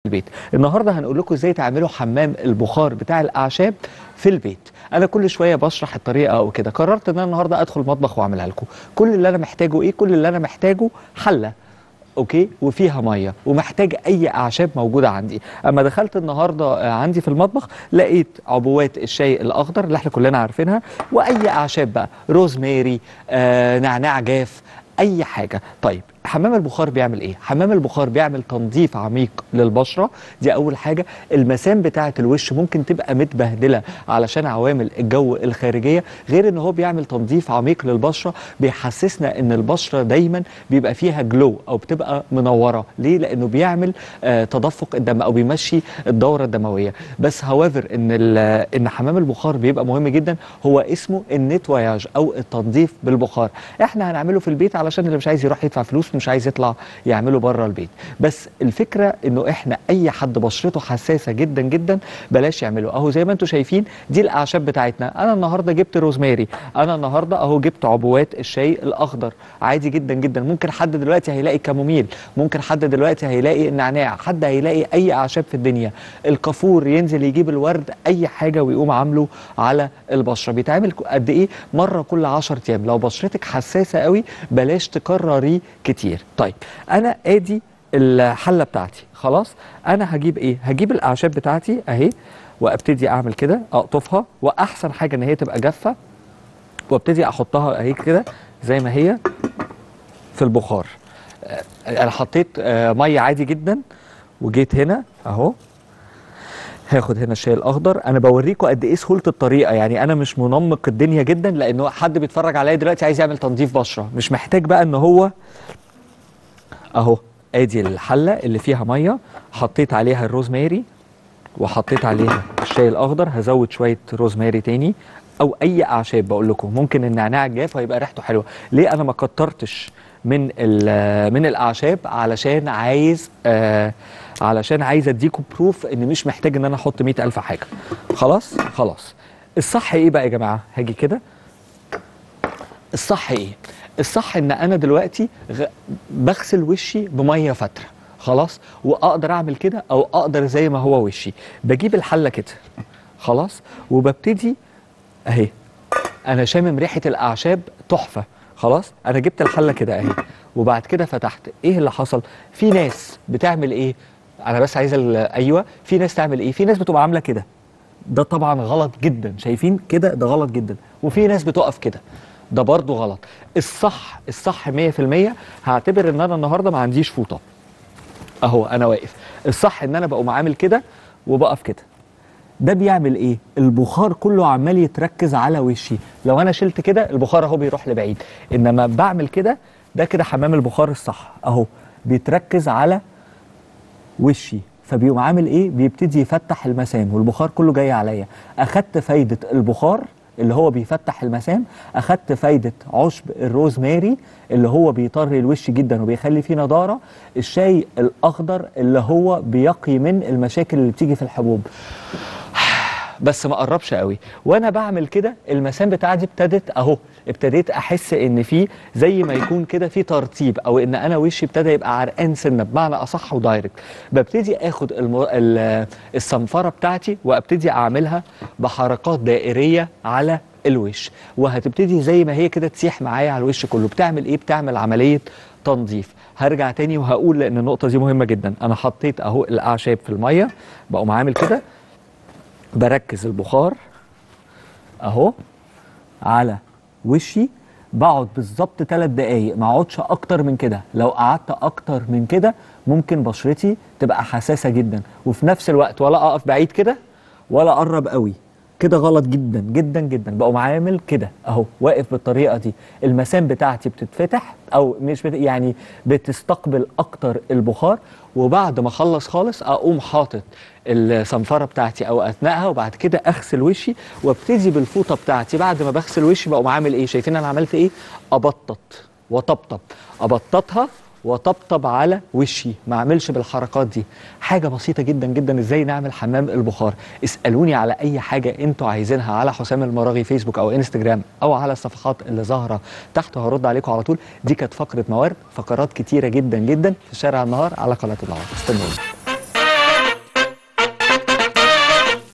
البيت النهارده هنقول لكم ازاي تعملوا حمام البخار بتاع الاعشاب في البيت انا كل شويه بشرح الطريقه او كده قررت ان انا النهارده ادخل المطبخ واعملها لكم كل اللي انا محتاجه ايه كل اللي انا محتاجه حله اوكي وفيها ميه ومحتاج اي اعشاب موجوده عندي اما دخلت النهارده آه، عندي في المطبخ لقيت عبوات الشاي الاخضر اللي احنا كلنا عارفينها واي اعشاب بقى روزماري آه نعناع جاف اي حاجه طيب حمام البخار بيعمل ايه حمام البخار بيعمل تنظيف عميق للبشره دي اول حاجه المسام بتاعه الوش ممكن تبقى متبهدله علشان عوامل الجو الخارجيه غير ان هو بيعمل تنظيف عميق للبشره بيحسسنا ان البشره دايما بيبقى فيها جلو او بتبقى منوره ليه لانه بيعمل آه تدفق الدم او بيمشي الدوره الدمويه بس هاويفر ان ال- ان حمام البخار بيبقى مهم جدا هو اسمه النتواياج او التنظيف بالبخار احنا هنعمله في البيت علشان اللي مش عايز يروح يدفع فلوس مش عايز يطلع يعمله بره البيت بس الفكره انه احنا اي حد بشرته حساسه جدا جدا بلاش يعمله اهو زي ما انتم شايفين دي الاعشاب بتاعتنا انا النهارده جبت روزماري انا النهارده اهو جبت عبوات الشاي الاخضر عادي جدا جدا ممكن حد دلوقتي هيلاقي كاموميل ممكن حد دلوقتي هيلاقي النعناع حد هيلاقي اي اعشاب في الدنيا الكافور ينزل يجيب الورد اي حاجه ويقوم عامله على البشره بيتعمل قد ايه مره كل 10 ايام لو بشرتك حساسه قوي بلاش تكرريه كتير طيب انا ادي الحله بتاعتي خلاص انا هجيب ايه هجيب الاعشاب بتاعتي اهي وابتدي اعمل كده اقطفها واحسن حاجه ان هي تبقى جافه وابتدي احطها اهي كده زي ما هي في البخار آه، انا حطيت آه، ميه عادي جدا وجيت هنا اهو هاخد هنا الشاي الاخضر انا بوريكم قد ايه سهوله الطريقه يعني انا مش منمق الدنيا جدا لانه حد بيتفرج عليا دلوقتي عايز يعمل تنظيف بشره مش محتاج بقى ان هو اهو ادي الحله اللي فيها ميه حطيت عليها الروزماري وحطيت عليها الشاي الاخضر هزود شويه روزماري تاني او اي اعشاب بقول لكم ممكن النعناع الجاف هيبقى ريحته حلوه ليه انا ما كترتش من ال- من الاعشاب علشان عايز آه علشان عايز اديكم بروف ان مش محتاج ان انا احط 100000 حاجه خلاص خلاص الصح ايه بقى يا جماعه هاجي كده الصح ايه الصح ان انا دلوقتي غ... بغسل وشي بميه فتره خلاص واقدر اعمل كده او اقدر زي ما هو وشي بجيب الحله كده خلاص وببتدي اهي انا شامم ريحه الاعشاب تحفه خلاص انا جبت الحله كده اهي وبعد كده فتحت ايه اللي حصل في ناس بتعمل ايه انا بس عايزه ال- ايوه في ناس تعمل ايه في ناس بتبقى عامله كده ده طبعا غلط جدا شايفين كده ده غلط جدا وفي ناس بتقف كده ده برضو غلط الصح الصح 100% هعتبر ان انا النهارده ما عنديش فوطه اهو انا واقف الصح ان انا بقوم عامل كده وبقف كده ده بيعمل ايه البخار كله عمال يتركز على وشي لو انا شلت كده البخار اهو بيروح لبعيد انما بعمل كده ده كده حمام البخار الصح اهو بيتركز على وشي فبيقوم عامل ايه بيبتدي يفتح المسام والبخار كله جاي عليا اخدت فايده البخار اللي هو بيفتح المسام اخدت فايده عشب الروزماري اللي هو بيطري الوش جدا وبيخلي فيه نضاره الشاي الاخضر اللي هو بيقي من المشاكل اللي بتيجي في الحبوب بس ما قربش قوي وانا بعمل كده المسام بتاعتي ابتدت اهو ابتديت احس ان في زي ما يكون كده في ترتيب او ان انا وشي ابتدى يبقى عرقان سنه بمعنى اصح ودايركت ببتدي اخد الم... ال- الصنفره بتاعتي وابتدي اعملها بحركات دائريه على الوش وهتبتدي زي ما هي كده تسيح معايا على الوش كله بتعمل ايه بتعمل عمليه تنظيف هرجع تاني وهقول لان النقطه دي مهمه جدا انا حطيت اهو الاعشاب في الميه بقوم عامل كده بركز البخار اهو على وشي بقعد بالظبط ثلاث دقايق ما اقعدش اكتر من كده لو قعدت اكتر من كده ممكن بشرتي تبقى حساسه جدا وفي نفس الوقت ولا اقف بعيد كده ولا اقرب قوي كده غلط جدا جدا جدا بقوم عامل كده اهو واقف بالطريقه دي المسام بتاعتي بتتفتح او مش بت... يعني بتستقبل اكتر البخار وبعد ما اخلص خالص اقوم حاطط الصنفره بتاعتي او اثناءها وبعد كده اغسل وشي وابتدي بالفوطه بتاعتي بعد ما بغسل وشي بقوم عامل ايه شايفين انا عملت ايه ابطط وطبطب ابططها وطبطب على وشي ما اعملش بالحركات دي حاجه بسيطه جدا جدا ازاي نعمل حمام البخار اسالوني على اي حاجه انتوا عايزينها على حسام المراغي فيسبوك او انستجرام او على الصفحات اللي ظاهره تحت هرد عليكم على طول دي كانت فقره موارد فقرات كتيره جدا جدا في شارع النهار على قناه النهار استنوني